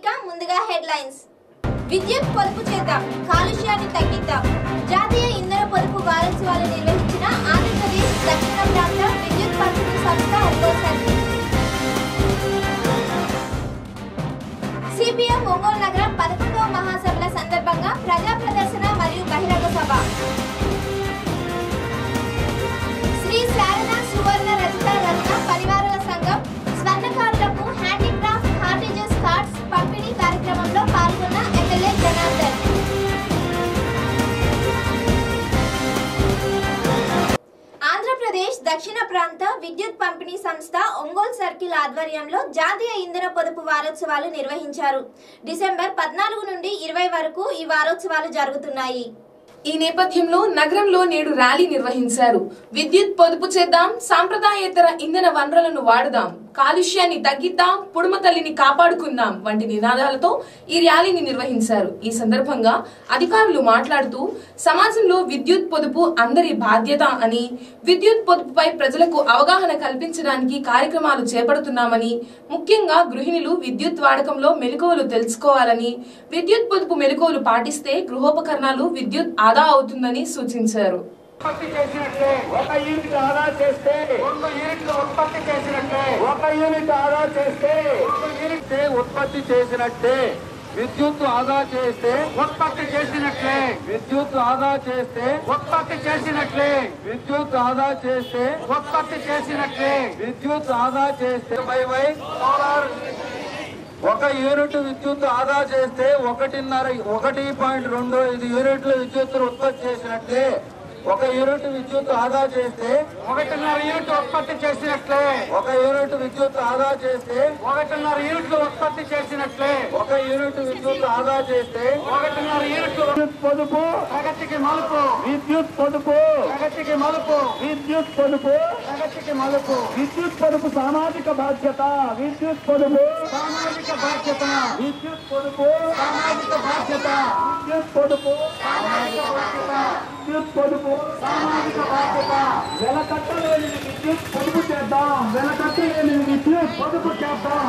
ముందుగా హెడ్లైన్స్ విద్యుత్ పొదుపు చేద్దాం కాలుష్యాన్ని తగ్గిద్దాం జాతీయ ఇంధన పొదుపు వారోత్సవాలు నిర్వహించిన ఆంధ్రప్రదేశ్ దక్షిణ ప్రాంత విద్యుత్ పంపిణీ సంస్థ ఒంగోలు సిపిఎం ఒంగోలు నగరం పదకొండవ మహాసభల సందర్భంగా ప్రజా ప్రదర్శన మరియు బహిరంగ సభ శ్రీ శారద సువర్ణ రచిత రత్న పరివారాల సంఘం స్వర్ణకారులకు హ్యాండీక్రాఫ్ట్ హార్టేజెస్ కార్డ్స్ పంపిణీ కార్యక్రమంలో పాల్గొన్న ఎమ్మెల్యే జనార్దన్ ఆంధ్రప్రదేశ్ దక్షిణ ప్రాంత విద్యుత్ పంపిణీ సంస్థ ఒంగోలు సర్కిల్ ఆధ్వర్యంలో జాతీయ ఇంధన పొదుపు వారోత్సవాలు నిర్వహించారు డిసెంబర్ పద్నాలుగు నుండి ఇరవై వరకు ఈ వారోత్సవాలు జరుగుతున్నాయి ఈ నేపథ్యంలో నగరంలో నేడు ర్యాలీ నిర్వహించారు విద్యుత్ పొదుపు చేద్దాం సాంప్రదాయేతర ఇంధన వనరులను వాడుదాం కాలుష్యాన్ని తగ్గిద్దాం పుడుమ తల్లిని కాపాడుకుందాం వంటి నినాదాలతో ఈ ర్యాలీని నిర్వహించారు ఈ సందర్భంగా అధికారులు మాట్లాడుతూ సమాజంలో విద్యుత్ పొదుపు అందరి బాధ్యత అని విద్యుత్ పొదుపుపై ప్రజలకు అవగాహన కల్పించడానికి కార్యక్రమాలు చేపడుతున్నామని ముఖ్యంగా గృహిణులు విద్యుత్ వాడకంలో మెలకువలు తెలుసుకోవాలని విద్యుత్ పొదుపు మెలకువలు పాటిస్తే గృహోపకరణాలు విద్యుత్ ఆదా అవుతుందని సూచించారు ఉత్పత్తి చేసినట్లే ఒక యూనిట్ ఆదా చేస్తే రెండు యూనిట్లు ఉత్పత్తి చేసినట్లే ఒక యూనిట్ ఆదా చేస్తే రెండు యూనిట్ ఉత్పత్తి చేసినట్టే విద్యుత్ ఆదా చేస్తే ఉత్పత్తి చేసినట్లే విద్యుత్ ఆదా చేస్తే ఉత్పత్తి చేసినట్లే విద్యుత్ ఆదా చేస్తే ఉత్పత్తి చేసినట్లే విద్యుత్ ఆదా చేస్తే బై బై సోలార్ ఒక యూనిట్ విద్యుత్ ఆదా చేస్తే ఒకటిన్నర ఒకటి పాయింట్ రెండు ఐదు యూనిట్ల విద్యుత్ ఉత్పత్తి చేసినట్లే ఒక యూనిట్ విద్యుత్ ఆదా చేస్తే ఒకటిన్నర యూనిట్ ఉత్పత్తి చేసినట్లే ఒక యూనిట్ విద్యుత్ ఆదా చేస్తే ఒకటిన్నర యూనిట్లు ఉత్పత్తి చేసినట్లే ఒక యూనిట్ విద్యుత్ ఆదా చేస్తే ఒకటిన్నర యూనిట్లు విద్యుత్ పొదుపు ప్రగతికి మలుపు విద్యుత్ పొదుపు ప్రగతికి మలుపు విద్యుత్ పొదుపు ప్రగతికి మలుపు విద్యుత్ పొదుపు సామాజిక బాధ్యత విద్యుత్ పొదుపు సామాజిక బాధ్యత విద్యుత్ పొదుపు సామాజిక బాధ్యత విద్యుత్ పొదుపు సామాజిక బాధ్యత విద్యుత్ పొదుపు సామాజిక బాధ్యత వెలకట్టలేని విద్యుత్ పొదుపు చేద్దాం వెలకట్టలేని విద్యుత్ పొదుపు చేద్దాం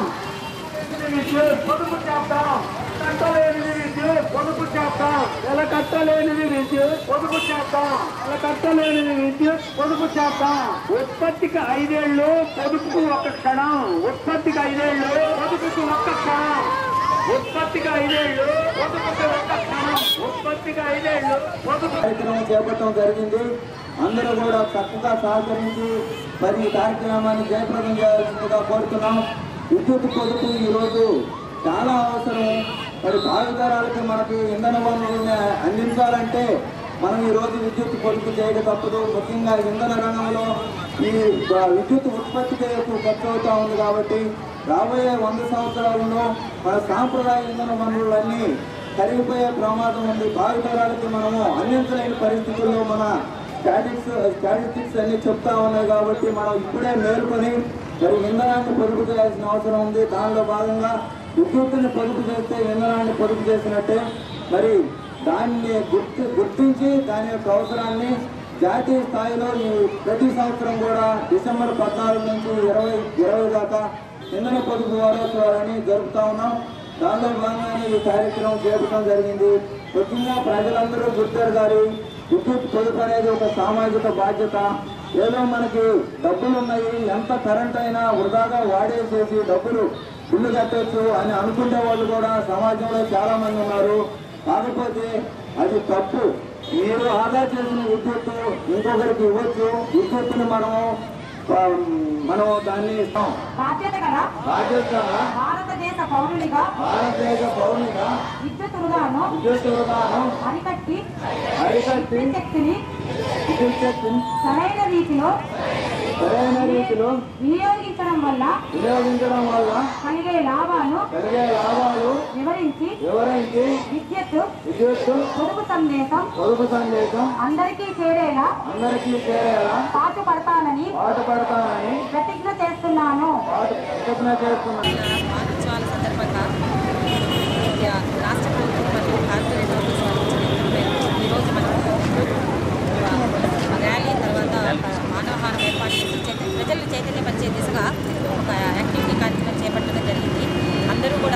విద్యుత్ పొదుపు చేద్దాం కట్టలేని విద్యుత్ పొదుపు చేద్దాం నెల కట్టలేని విద్యుత్ పొదుపు చేద్దాం నెల కట్టలేని విద్యుత్ పొదుపు చేద్దాం ఉత్పత్తికి ఐదేళ్లు పొదుపుకు ఒక క్షణం ఉత్పత్తికి ఐదేళ్లు పొదుపుకు ఒక్క క్షణం ఉత్పత్తికి ఐదేళ్లు పొదుపుకి ఒక్క క్షణం ఉత్పత్తికి ఐదేళ్లు పొదుపు కార్యక్రమం చేపట్టడం జరిగింది అందరూ కూడా చక్కగా సహకరించి మరి ఈ కార్యక్రమాన్ని జయప్రదం చేయాల్సిందిగా కోరుతున్నాం విద్యుత్ పొదుపు ఈరోజు చాలా అవసరం మరి భావితరాలకి మనకి ఇంధన వనరుల్ని అందించాలంటే మనం ఈ రోజు విద్యుత్ పొదుపు చేయక తప్పదు ముఖ్యంగా ఇంధన రంగంలో ఈ విద్యుత్ ఉత్పత్తికి ఎక్కువ ఖర్చు అవుతా ఉంది కాబట్టి రాబోయే వంద సంవత్సరాలలో మన సాంప్రదాయ ఇంధన వనరులన్నీ కరిగిపోయే ప్రమాదం ఉంది భావితరాలకి మనము అందించలేని పరిస్థితుల్లో మన స్టాటిక్స్ స్టాటిస్టిక్స్ అన్ని చెప్తా ఉన్నాయి కాబట్టి మనం ఇప్పుడే మేల్కొని మరి ఇంధనాన్ని పొదుపు చేయాల్సిన అవసరం ఉంది దానిలో భాగంగా విద్యుత్తుని పొదుపు చేస్తే ఇంధనాన్ని పొదుపు చేసినట్టే మరి దాన్ని గుర్తు గుర్తించి దాని యొక్క అవసరాన్ని జాతీయ స్థాయిలో ఈ ప్రతి సంవత్సరం కూడా డిసెంబర్ పద్నాలుగు నుంచి ఇరవై ఇరవై దాకా ఇంధన పొదుపు వారోత్సవాలని జరుపుతా ఉన్నాం దానిలో భాగంగానే ఈ కార్యక్రమం చేపట్టడం జరిగింది ముఖ్యంగా ప్రజలందరూ గుర్తెరగాలి విద్యుత్ పొదుపు అనేది ఒక సామాజిక బాధ్యత ఏదో మనకి డబ్బులు ఉన్నాయి ఎంత కరెంట్ అయినా వృధాగా వాడేసేసి డబ్బులు బిల్లు కట్టొచ్చు అని అనుకునే వాళ్ళు కూడా సమాజంలో చాలా మంది ఉన్నారు కాకపోతే అది తప్పు మీరు ఆదా చేసిన విద్యుత్ ఇంకొకరికి ఇవ్వచ్చు విద్యుత్తుని మనము ఆ, మనం దాన్ని ఇస్తాం బాధ్యత కదా బాధ్యత భారతదేశ పౌరునిగా భారతదేశ పౌరునిగా విద్యుత్ వృధాను విద్యుత్ వృధాను అరికట్టి అరికట్టి విద్యుత్ శక్తిని విద్యుత్ శక్తిని సరైన రీతిలో సరైన రీతిలో వినియోగించడం వల్ల వినియోగించడం వల్ల కలిగే లాభాలు కలిగే లాభాలు వివరించి వివరించి విద్యుత్ విద్యుత్ పొదుపు సందేశం పొదుపు సందేశం అందరికీ చేరేలా అందరికీ చేరేలా పాటు పడతానని పాటుపడతానని ప్రతిజ్ఞ చేస్తున్నాను పాటు ప్రతిజ్ఞ చేస్తున్నాను వారోత్సవాల సందర్భంగా యా, రాష్ట్ర ప్రభుత్వం మరియు కార్పొరేట్ ఆఫీస్ వారు ఇచ్చిన పిలుపు మేరకు ఈరోజు మనం ఆ, ర్యాలీ తర్వాత ఒక మానవహారం ఏర్పాటు చేసి చైతన్య ప్రజలను చైతన్యపరిచే దిశగా ఒక యాక్టివిటీ కార్యక్రమం చేపట్టడం జరిగింది అందరూ కూడా సామాజిక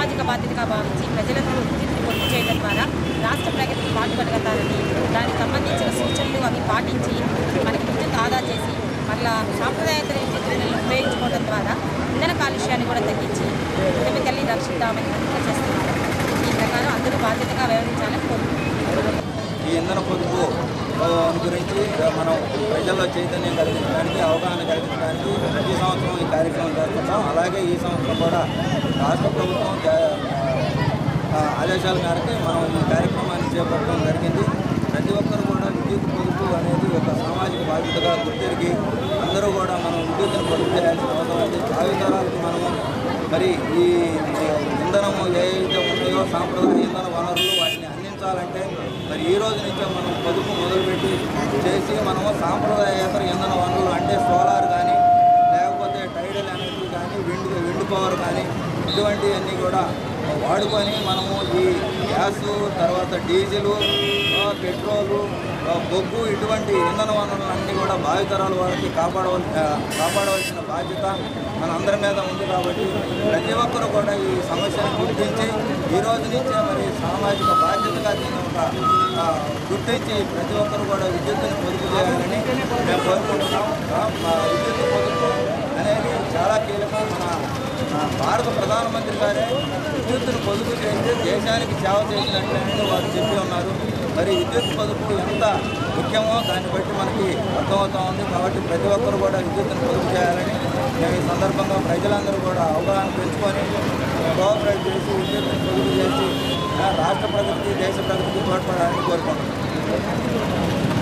సామాజిక బాధ్యతగా భావించి ప్రజలకు విద్యుత్ని పొందు చేయడం ద్వారా రాష్ట్ర ప్రగతికి పాటుపడగలతారని దానికి సంబంధించిన సూచనలు అవి పాటించి మనకి విద్యుత్ ఆదా చేసి మళ్ళా సాంప్రదాయేతర విద్యుత్తులను ఉపయోగించుకోవడం ద్వారా ఇంధన కాలుష్యాన్ని కూడా తగ్గించి ఉదమి తల్లి రక్షిద్దామని ప్రతిజ్ఞ చేస్తున్నారు ఈ ప్రకారం అందరూ బాధ్యతగా వ్యవహరించాలని కోరుకుంటున్నారు ఈ ఇంధన పొదుపు ఆ, గురించి ఆ, మనం ప్రజల్లో చైతన్యం కలిగించడానికి అవగాహన కలిగించడానికి ప్రతి సంవత్సరం ఈ కార్యక్రమం చేస్తున్నాం అలాగే ఈ సంవత్సరం కూడా రాష్ట్ర ప్రభుత్వం జా- ఆ, ఆదేశాల మేరకు మనం ఈ కార్యక్రమాన్ని చేపట్టడం జరిగింది ప్రతి ఒక్కరు కూడా విద్యుత్ పొదుపు అనేది ఒక సామాజిక బాధ్యతగా గుర్తిరిగి అందరూ కూడా మనం విద్యుత్తును పొదుపు చేయాల్సిన అవసరం ఉంది భావితరాలకు మనము మరి ఈ ఈ ఇంధనము ఏ అయితే ఉన్నాయో సాంప్రదాయ ఇంధన వనరులు వాటిని అందించాలంటే మరి ఈ రోజు నుంచే మనం పొదుపు మొదలుపెట్టి చేసి మనము సాంప్రదాయేతర ఇంధన వనరులు అంటే సోలార్ కానీ లేకపోతే టైడల్ ఎనర్జీ కానీ విండ్ విండ్ పవర్ కానీ ఇటువంటివన్నీ కూడా వాడుకొని మనము ఈ గ్యాసు తర్వాత డీజిలు ఆ, పెట్రోలు ఆ, బొగ్గు ఇటువంటి ఇంధన వనరులన్నీ కూడా భావితరాల వారికి కాపాడవల్ ఆ, కాపాడవలసిన బాధ్యత మన అందరి మీద ఉంది కాబట్టి ప్రతి ఒక్కరూ కూడా ఈ సమస్యను గుర్తించి ఈ రోజు నుంచే మరి సామాజిక బాధ్యతగా దీన్ని ఒక ఆ, గుర్తించి ప్రతి ఒక్కరు కూడా విద్యుత్తుని పొదుపు చేయాలని మేము కోరుకుంటున్నాం ఆ, మా విద్యుత్ పొదుపు అనేది చాలా కీలకం మన ఆ, భారత ప్రధానమంత్రి గారే విద్యుత్తును పొదుపు చేస్తే దేశానికి సేవ చేసినట్లే అని వారు చెప్పి ఉన్నారు మరి విద్యుత్ పొదుపు ఎంత ముఖ్యమో దాన్ని బట్టి మనకి అర్థమవుతా ఉంది కాబట్టి ప్రతి ఒక్కరు కూడా విద్యుత్తును పొదుపు చేయాలని మేము ఈ సందర్భంగా ప్రజలందరూ కూడా అవగాహన పెంచుకొని కోఆపరేట్ చేసి విద్యుత్తును పొదుపు చేసి ఆ, రాష్ట్ర ప్రగతికి దేశ ప్రగతికి తోడ్పడాలని కోరుకుంటున్నాం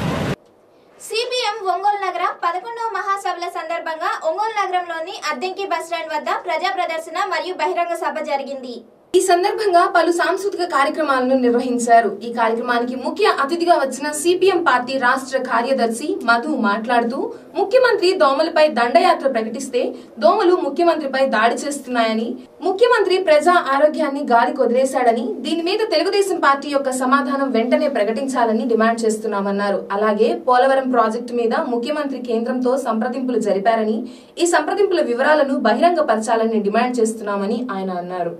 సిపిఎం ఒంగోలు నగర పదకొండవ మహాసభల సందర్భంగా ఒంగోలు నగరంలోని అద్దెంకి బస్టాండ్ వద్ద ప్రజా ప్రదర్శన మరియు బహిరంగ సభ జరిగింది ఈ సందర్భంగా పలు సాంస్కృతిక కార్యక్రమాలను నిర్వహించారు ఈ కార్యక్రమానికి ముఖ్య అతిథిగా వచ్చిన సిపిఎం పార్టీ రాష్ట్ర కార్యదర్శి మధు మాట్లాడుతూ ముఖ్యమంత్రి దోమలపై దండయాత్ర ప్రకటిస్తే దోమలు ముఖ్యమంత్రిపై దాడి చేస్తున్నాయని ముఖ్యమంత్రి ప్రజా ఆరోగ్యాన్ని గాలికి వదిలేశాడని దీని మీద తెలుగుదేశం పార్టీ యొక్క సమాధానం వెంటనే ప్రకటించాలని డిమాండ్ చేస్తున్నామన్నారు అలాగే పోలవరం ప్రాజెక్టు మీద ముఖ్యమంత్రి కేంద్రంతో సంప్రదింపులు జరిపారని ఈ సంప్రదింపుల వివరాలను బహిరంగపరచాలని డిమాండ్ చేస్తున్నామని ఆయన అన్నారు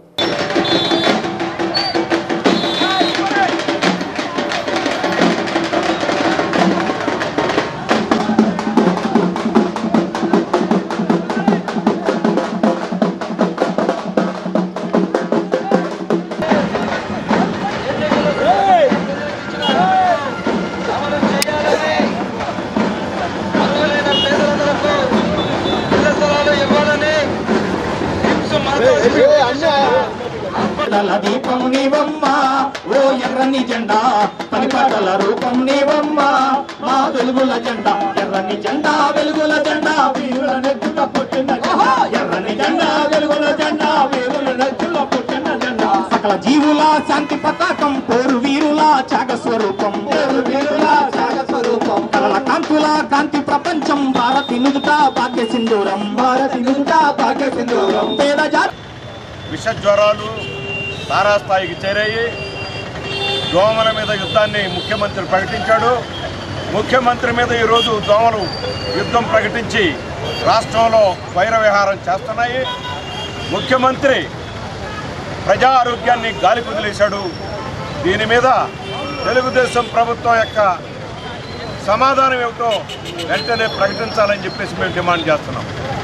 పటల దీపం నీవమ్మ ఓ ఎర్రని జెండా పరిపాటల రూపం నీవమ్మ మా వెలుగుల జెండా ఎర్రని జెండా వెలుగుల జెండా వీరుల నెత్తుల పుట్టిన జెండా ఎర్రని జెండా వెలుగుల జెండా వీరుల నెత్తుల పుట్టిన జెండా సకల జీవుల శాంతి పతాకం పోరు వీరుల త్యాగ స్వరూపం పోరు వీరుల త్యాగ స్వరూపం కలల కాంతుల కాంతి ప్రపంచం భారతి నుదుట భాగ్య సింధూరం భారతి నుదుట భాగ్య సింధూరం పేద జాతి విష జ్వరాలు తారాస్థాయికి చేరాయి దోమల మీద యుద్ధాన్ని ముఖ్యమంత్రి ప్రకటించాడు ముఖ్యమంత్రి మీద ఈరోజు దోమలు యుద్ధం ప్రకటించి రాష్ట్రంలో వైర విహారం చేస్తున్నాయి ముఖ్యమంత్రి ప్రజా ఆరోగ్యాన్ని గాలి కుదిలేశాడు దీని మీద తెలుగుదేశం ప్రభుత్వం యొక్క సమాధానం ఏమిటో వెంటనే ప్రకటించాలని చెప్పేసి మేము డిమాండ్ చేస్తున్నాం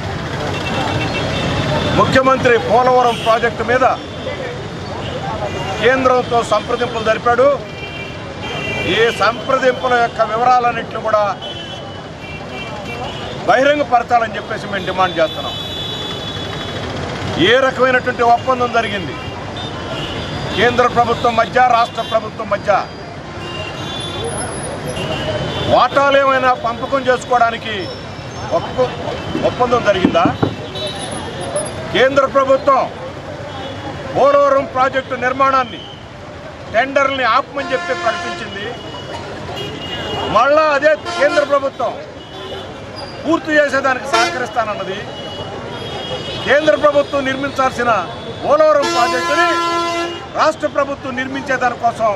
ముఖ్యమంత్రి పోలవరం ప్రాజెక్టు మీద కేంద్రంతో సంప్రదింపులు జరిపాడు ఈ సంప్రదింపుల యొక్క వివరాలన్నింటినీ కూడా బహిరంగపరచాలని చెప్పేసి మేము డిమాండ్ చేస్తున్నాం ఏ రకమైనటువంటి ఒప్పందం జరిగింది కేంద్ర ప్రభుత్వం మధ్య రాష్ట్ర ప్రభుత్వం మధ్య వాటాలు ఏమైనా పంపకం చేసుకోవడానికి ఒప్ప ఒప్పందం జరిగిందా కేంద్ర ప్రభుత్వం పోలవరం ప్రాజెక్టు నిర్మాణాన్ని టెండర్ని ఆపమని చెప్పి ప్రకటించింది మళ్ళా అదే కేంద్ర ప్రభుత్వం పూర్తి చేసేదానికి సహకరిస్తానన్నది కేంద్ర ప్రభుత్వం నిర్మించాల్సిన పోలవరం ప్రాజెక్టుని రాష్ట్ర ప్రభుత్వం నిర్మించే దానికోసం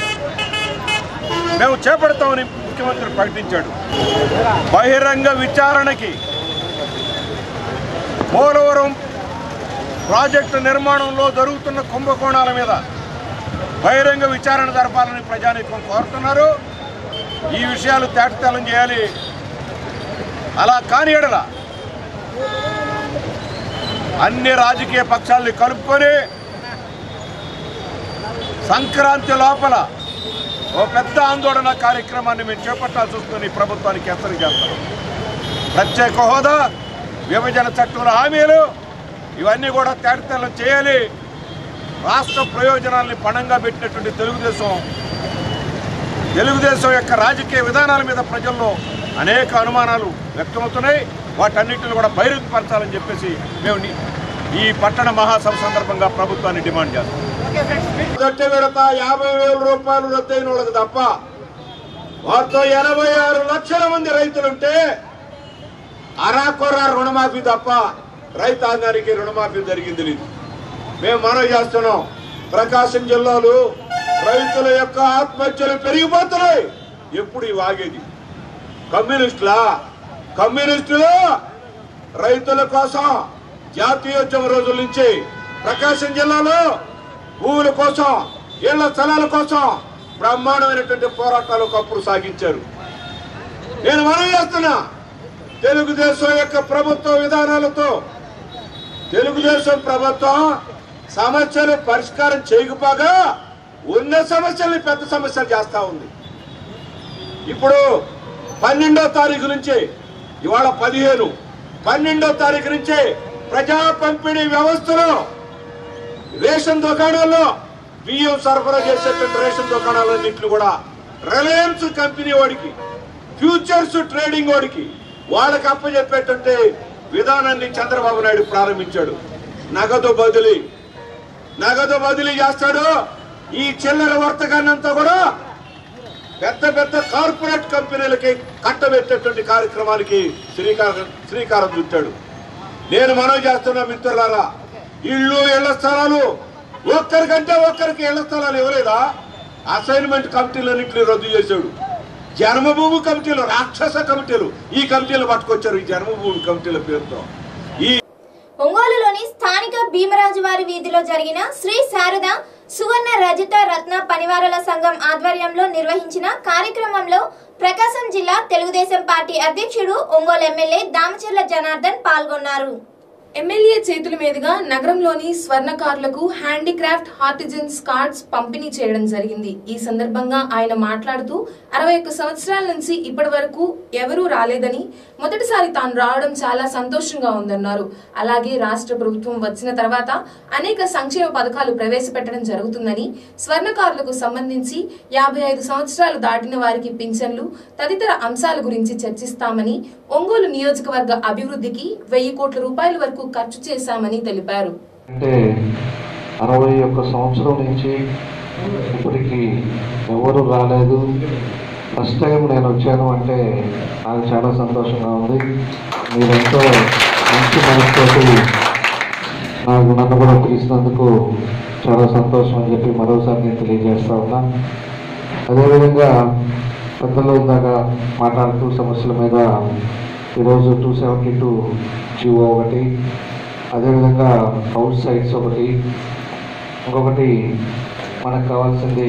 మేము చేపడతామని ముఖ్యమంత్రి ప్రకటించాడు బహిరంగ విచారణకి పోలవరం ప్రాజెక్టు నిర్మాణంలో జరుగుతున్న కుంభకోణాల మీద బహిరంగ విచారణ జరపాలని ప్రజానీకం కోరుతున్నారు ఈ విషయాలు తేటతెల్లం చేయాలి అలా కాని ఎడల అన్ని రాజకీయ పక్షాల్ని కలుపుకొని సంక్రాంతి లోపల ఓ పెద్ద ఆందోళన కార్యక్రమాన్ని మేము చేపట్టాల్సి వస్తుంది ఈ ప్రభుత్వానికి హెచ్చరిక చేస్తాం ప్రత్యేక హోదా విభజన చట్టంలో హామీలు ఇవన్నీ కూడా తేటతెల్లం చేయాలి రాష్ట్ర ప్రయోజనాల్ని పణంగా పెట్టినటువంటి తెలుగుదేశం తెలుగుదేశం యొక్క రాజకీయ విధానాల మీద ప్రజల్లో అనేక అనుమానాలు వ్యక్తమవుతున్నాయి వాటన్నిటిని కూడా బహిరంగపరచాలని చెప్పేసి మేము ని- ఈ పట్టణ మహాసభ సందర్భంగా ప్రభుత్వాన్ని డిమాండ్ చేస్తాం గట్టి విడత యాభై వేల రూపాయలు రద్దయిన వాళ్ళకి తప్ప వారితో ఎనభై ఆరు లక్షల మంది రైతులుంటే అరాకొర రుణమాఫీ తప్ప రైతాంగానికి రుణమాఫీ జరిగింది లేదు మేము మనవి చేస్తున్నాం ప్రకాశం జిల్లాలో రైతుల యొక్క ఆత్మహత్యలు పెరిగిపోతున్నాయి ఎప్పుడు ఇవి ఆగేది కమ్యూనిస్టులా కమ్యూనిస్టులు రైతుల కోసం జాతీయోద్యమ రోజుల నుంచి ప్రకాశం జిల్లాలో భూముల కోసం ఇళ్ల స్థలాల కోసం బ్రహ్మాండమైనటువంటి పోరాటాలు ఒకప్పుడు సాగించారు నేను మనం చేస్తున్నా తెలుగుదేశం యొక్క ప్రభుత్వ విధానాలతో తెలుగుదేశం ప్రభుత్వం సమస్యలు పరిష్కారం చేయకపోగా ఉన్న సమస్యల్ని పెద్ద సమస్యలు చేస్తా ఉంది ఇప్పుడు పన్నెండో తారీఖు నుంచి ఇవాళ పదిహేను పన్నెండో తారీఖు నుంచి ప్రజా పంపిణీ వ్యవస్థలో రేషన్ దుకాణాల్లో బియ్యం సరఫరా చేసేటువంటి రేషన్ దుకాణాలన్నింటిని కూడా రిలయన్స్ కంపెనీ వాడికి ఫ్యూచర్స్ ట్రేడింగ్ వాడికి వాళ్ళకి అప్పచెప్పేటువంటి విధానాన్ని చంద్రబాబు నాయుడు ప్రారంభించాడు నగదు బదిలీ నగదు బదిలీ చేస్తాడు ఈ చిల్లర వర్తకాన్నంతా కూడా పెద్ద పెద్ద కార్పొరేట్ కంపెనీలకి కట్టబెట్టేటువంటి కార్యక్రమానికి శ్రీకారం శ్రీకారం చుట్టాడు నేను మనవి చేస్తున్నా మిత్రులారా ఇళ్ళు ఇళ్ల స్థలాలు ఒక్కరికంటే ఒక్కరికి ఇళ్ల స్థలాలు ఇవ్వలేదా అసైన్మెంట్ కమిటీలన్నింటినీ రద్దు చేశాడు జన్మభూమి కమిటీలు రాక్షస కమిటీలు ఈ కమిటీలు పట్టుకొచ్చారు ఈ జన్మభూమి కమిటీల పేరుతో ఈ ఒంగోలులోని స్థానిక భీమరాజువారి వీధిలో జరిగిన శ్రీ శారద సువర్ణ రజిత రత్న పనివారుల సంఘం ఆధ్వర్యంలో నిర్వహించిన కార్యక్రమంలో ప్రకాశం జిల్లా తెలుగుదేశం పార్టీ అధ్యక్షుడు ఒంగోలు ఎమ్మెల్యే దామచర్ల జనార్దన్ పాల్గొన్నారు ఎమ్మెల్యే చేతుల మీదుగా నగరంలోని స్వర్ణకారులకు హ్యాండీక్రాఫ్ట్ హార్టిజన్స్ కార్డ్స్ పంపిణీ చేయడం జరిగింది ఈ సందర్భంగా ఆయన మాట్లాడుతూ అరవై ఒక్క సంవత్సరాల నుంచి ఇప్పటి వరకు ఎవరూ రాలేదని మొదటిసారి తాను రావడం చాలా సంతోషంగా ఉందన్నారు అలాగే రాష్ట్ర ప్రభుత్వం వచ్చిన తర్వాత అనేక సంక్షేమ పథకాలు ప్రవేశపెట్టడం జరుగుతుందని స్వర్ణకారులకు సంబంధించి యాభై ఐదు సంవత్సరాలు దాటిన వారికి పింఛన్లు తదితర అంశాల గురించి చర్చిస్తామని ఒంగోలు నియోజకవర్గ అభివృద్ధికి వెయ్యి కోట్ల రూపాయల వరకు ఖర్చు చేశామని తెలిపారు అంటే అరవై ఒక్క సంవత్సరం నుంచి ఇప్పటికి ఎవరు రాలేదు ఫస్ట్ టైం నేను వచ్చాను అంటే నాకు చాలా సంతోషంగా ఉంది మీరెంతో మంచి మనసుతోటి నాకు నన్ను కూడా పిలిచినందుకు చాలా సంతోషం అని చెప్పి మరోసారి నేను తెలియజేస్తా ఉన్నా అదేవిధంగా పెద్దలు ఇందాక మాట్లాడుతూ సమస్యల మీద ఈరోజు టూ సెవెంటీ టూ జీవో ఒకటి అదేవిధంగా అవుట్ సైడ్స్ ఒకటి ఇంకొకటి మనకు కావాల్సింది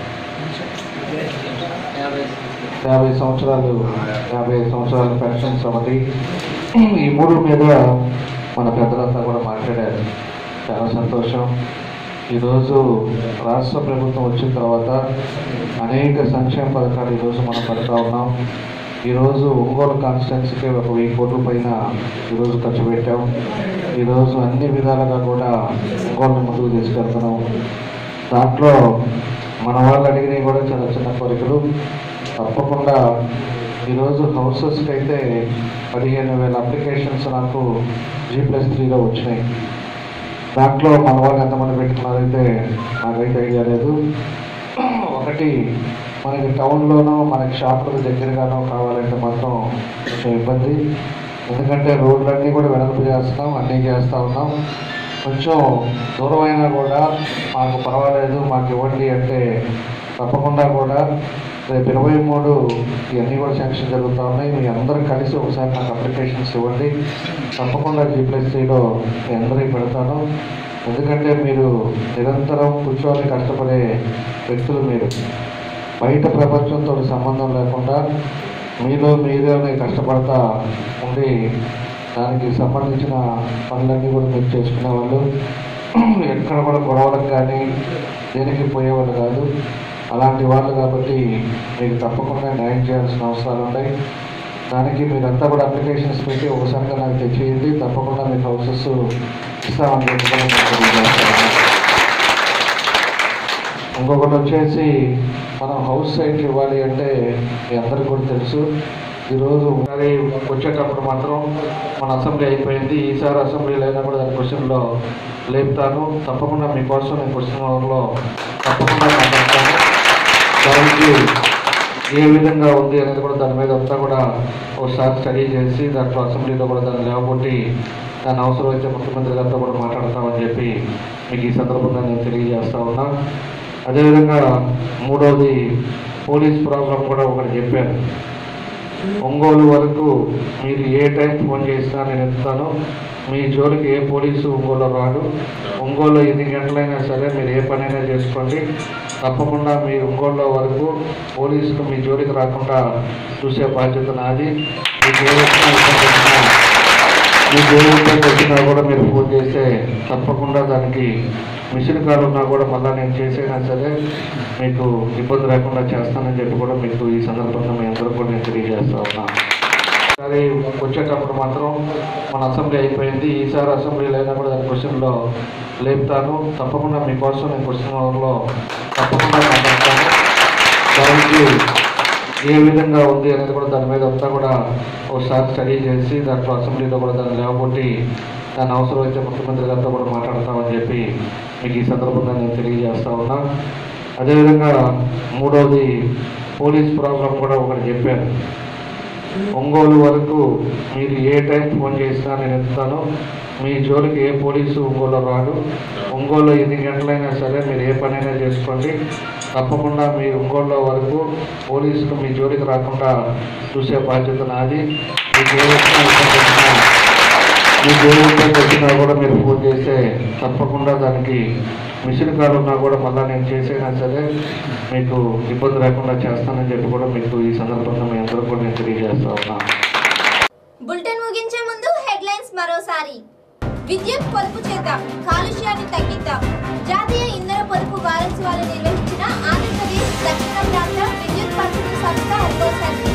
యాభై సంవత్సరాలు యాభై ఐదు సంవత్సరాల పెన్షన్స్ ఒకటి ఈ మూడు మీద మన పెద్దలంతా కూడా మాట్లాడారు చాలా సంతోషం ఈరోజు రాష్ట్ర ప్రభుత్వం వచ్చిన తర్వాత అనేక సంక్షేమ పథకాలు ఈరోజు మనం పెడతా ఉన్నాం ఈరోజు ఒంగోలు కాన్స్టిట్యున్సీకి ఒక వెయ్యి కోట్ల పైన ఈరోజు ఖర్చు పెట్టాం ఈరోజు అన్ని విధాలుగా కూడా ఒంగోలుని ముందుకు తీసుకెళ్తున్నాం దాంట్లో మన వాళ్ళు అడిగినవి కూడా చాలా చిన్న కోరికలు తప్పకుండా ఈరోజు హౌసెస్కి అయితే పదిహేను వేల అప్లికేషన్స్ నాకు జీ ప్లస్ త్రీలో వచ్చినాయి దాంట్లో మన వాళ్ళు ఎంతమంది పెట్టుకున్నారైతే నాకైతే ఐడియా లేదు ఒకటి మనకి టౌన్లోనో మనకి షాపులకు దగ్గరగానో కావాలంటే మాత్రం కొంచెం ఇబ్బంది ఎందుకంటే రోడ్లన్నీ కూడా వెడల్పు చేస్తున్నాం అన్నీ చేస్తూ ఉన్నాం కొంచెం దూరం అయినా కూడా మాకు పర్వాలేదు మాకు ఇవ్వండి అంటే తప్పకుండా కూడా రేపు ఇరవై మూడు ఇవన్నీ కూడా శాంక్షన్ జరుగుతూ ఉన్నాయి మీ అందరూ కలిసి ఒకసారి నాకు అప్లికేషన్స్ ఇవ్వండి తప్పకుండా జీ ప్లస్ త్రీలో మీ అందరికీ పెడతాను ఎందుకంటే మీరు నిరంతరం కూర్చొని కష్టపడే వ్యక్తులు మీరు బయట ప్రపంచంతో సంబంధం లేకుండా మీలో మీరే కష్టపడతా ఉండి దానికి సంబంధించిన పనులన్నీ కూడా మీరు చేసుకునే వాళ్ళు ఎక్కడ కూడా గొడవలకు కానీ దేనికి పోయేవాళ్ళు కాదు అలాంటి వాళ్ళు కాబట్టి మీకు తప్పకుండా న్యాయం చేయాల్సిన అవసరాలు ఉన్నాయి దానికి మీరంతా కూడా అప్లికేషన్స్ పెట్టి ఒకసారిగా నాకు తెచ్చేయండి తప్పకుండా మీకు హౌసెస్ ఇస్తామని చెప్పి కూడా నేను తెలియజేస్తాను. ఇంకొకటి వచ్చేసి మనం హౌస్ సైట్ ఇవ్వాలి అంటే మీ అందరికీ కూడా తెలుసు ఈరోజు ఒకసారి వచ్చేటప్పుడు మాత్రం మన అసెంబ్లీ అయిపోయింది ఈసారి అసెంబ్లీలో అయినా కూడా దాని క్వశ్చన్లో లేపుతాను తప్పకుండా మీకోసం నేను క్వశ్చన్ అవర్లో తప్పకుండా మాట్లాడతాను దానికి ఏ విధంగా ఉంది అనేది కూడా దాని మీద అంతా కూడా ఒకసారి స్టడీ చేసి దాంట్లో అసెంబ్లీలో కూడా దాన్ని లేవబొట్టి దాని అవసరం అయితే ముఖ్యమంత్రి గారితో కూడా మాట్లాడతామని చెప్పి మీకు ఈ సందర్భంగా నేను తెలియజేస్తా ఉన్నా అదేవిధంగా మూడవది పోలీస్ ప్రాబ్లం కూడా ఒకటి చెప్పాను ఒంగోలు వరకు మీరు ఏ టైం ఫోన్ చేసినా నేను ఎత్తుతాను మీ జోలికి ఏ పోలీసు ఒంగోలు రాడు ఒంగోలు ఎన్ని గంటలైనా సరే మీరు ఏ పనైనా చేసుకోండి తప్పకుండా మీ ఒంగోలు వరకు పోలీసులు మీ జోలికి రాకుండా చూసే బాధ్యత నాది మీకు ఏ వచ్చినా ఇబ్బంది వచ్చినా మీకు ఏ ఇబ్బంది వచ్చినా కూడా మీరు ఫోన్ చేస్తే తప్పకుండా దానికి మిషన్ కాల్ ఉన్నా కూడా మళ్ళీ నేను చేసైనా సరే మీకు ఇబ్బంది లేకుండా చేస్తానని చెప్పి కూడా మీకు ఈ సందర్భంగా మీ అందరూ కూడా నేను తెలియజేస్తా ఉన్నా ఈసారి వచ్చేటప్పుడు మాత్రం మన అసెంబ్లీ అయిపోయింది ఈసారి అసెంబ్లీలో అయినా కూడా దాని క్వశ్చన్లో లేపుతాను తప్పకుండా మీకోసం నేను క్వశ్చన్ అవర్లో తప్పకుండా మాట్లాడతాను దానికి ఏ విధంగా ఉంది అనేది కూడా దాని మీద అంతా కూడా ఒకసారి స్టడీ చేసి దాంట్లో అసెంబ్లీలో కూడా దాన్ని లేవబొట్టి దాని అవసరం అయితే ముఖ్యమంత్రి గారితో కూడా మాట్లాడతామని చెప్పి మీకు ఈ సందర్భంగా నేను తెలియజేస్తా ఉన్నా అదేవిధంగా మూడవది పోలీస్ ప్రాబ్లం కూడా ఒకటి చెప్పాను ఒంగోలు వరకు మీరు ఏ టైం ఫోన్ చేసినా నేను ఎత్తుతాను మీ జోలికి ఏ పోలీసు ఒంగోలు రాడు ఒంగోలు ఎన్ని గంటలైనా సరే మీరు ఏ పనైనా చేసుకోండి తప్పకుండా మీ ఒంగోలు వరకు పోలీసులు మీ జోలికి రాకుండా చూసే బాధ్యత నాది మీకు ఏ వచ్చినా ఇబ్బంది వచ్చినా మీకు ఏ ఇబ్బంది వచ్చినా కూడా మీరు ఫోన్ చేస్తే తప్పకుండా దానికి మిషన్ కాల్ ఉన్నా కూడా మళ్ళీ నేను చేసైనా సరే మీకు ఇబ్బంది లేకుండా చేస్తానని చెప్పి కూడా మీకు ఈ సందర్భంగా మీ అందరూ కూడా నేను తెలియజేస్తా ఉన్నా బులెటిన్ ముగించే ముందు హెడ్లైన్స్ మరోసారి విద్యుత్ పొదుపు చేద్దాం కాలుష్యాన్ని తగ్గిద్దాం జాతీయ ఇంధన పొదుపు వారోత్సవాలు నిర్వహించిన ఆంధ్రప్రదేశ్ దక్షిణ ప్రాంత విద్యుత్ పంపిణీ సంస్థ ఒంగోలు సర్కిల్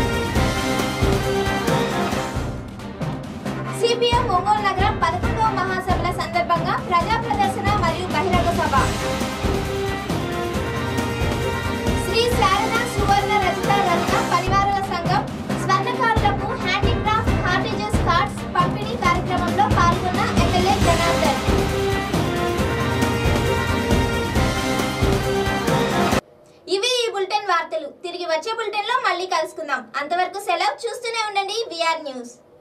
సిపిఎం ఒంగోలు నగరం పదకొండవ మహాసభల సందర్భంగా ప్రజా ప్రదర్శన మరియు బహిరంగ సభ శ్రీ శారద సువర్ణ రచిత రత్న పరివారాల సంఘం స్వర్ణకారులకు హ్యాండీక్రాఫ్ట్ హార్టేజెస్ కార్డ్స్ పంపిణీ కార్యక్రమంలో పాల్గొన్న ఎమ్మెల్యే జనార్దన్ ఇవి ఈ బులెటిన్ వార్తలు తిరిగి వచ్చే బులెటిన్ లో మళ్ళీ కలుసుకుందాం అంతవరకు సెలవు చూస్తూనే ఉండండి విఆర్ న్యూస్